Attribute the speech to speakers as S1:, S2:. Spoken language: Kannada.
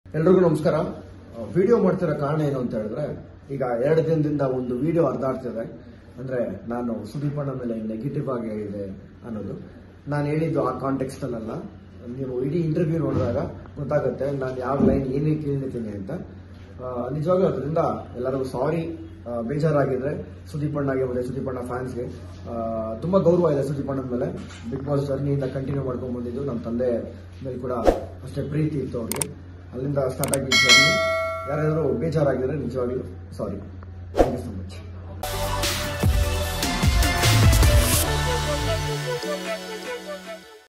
S1: ಎಲ್ರಿಗೂ ನಮಸ್ಕಾರ ವಿಡಿಯೋ ಮಾಡ್ತಿರೋ ಕಾರಣ ಏನು ಅಂತ ಹೇಳಿದ್ರೆ ಈಗ ಎರಡು ದಿನದಿಂದ ಒಂದು ವಿಡಿಯೋ ಅರ್ಧಾಡ್ತಿದೆ ಅಂದ್ರೆ ನಾನು ಸುದೀಪ್ ಅಣ್ಣ ಮೇಲೆ ನೆಗೆಟಿವ್ ಆಗಿ ಹೇಳಿದೆ ಅನ್ನೋದು ನಾನು ಹೇಳಿದ್ದು ಆ ಕಾಂಟೆಕ್ಸ್ಟ್ ಅಲ್ಲ ನೀವು ಇಡೀ ಇಂಟರ್ವ್ಯೂ ನೋಡಿದಾಗ ಗೊತ್ತಾಗುತ್ತೆ ನಾನು ಯಾವ ಲೈನ್ ಏನಕ್ಕೆ ಹೇಳಿದ್ದೀನಿ ಅಂತ ಆ, ನಿಜವಾಗ್ಲೂ ಅದರಿಂದ ಎಲ್ಲರಿಗೂ ಸಾರಿ ಬೇಜಾರಾಗಿದ್ರೆ ಸುದೀಪ್ ಅಣ್ಣಗೆ ಮತ್ತೆ ಸುದೀಪ್ ಅಣ್ಣ ಫ್ಯಾನ್ಸ್ಗೆ ತುಂಬಾ ಗೌರವ ಇದೆ ಸುದೀಪ್ ಅಣ್ಣನ ಮೇಲೆ ಬಿಗ್ ಬಾಸ್ ಜರ್ನಿಯಿಂದ ಕಂಟಿನ್ಯೂ ಮಾಡ್ಕೊಂಡು ಬಂದಿದ್ದು ನಮ್ಮ ತಂದೆ ಮೇಲೆ ಕೂಡ ಅಷ್ಟೇ ಪ್ರೀತಿ ಇತ್ತು ಅವ್ರಿಗೆ ಅಲ್ಲಿಂದ ಸ್ಟಾರ್ಟ್ ಆಗಿದ್ದು ಜರ್ನಿ ಯಾರಾದರೂ ಬೇಜಾರಾಗಿದ್ರೆ ನಿಜವಾಗ್ಲೂ sorry thank you so much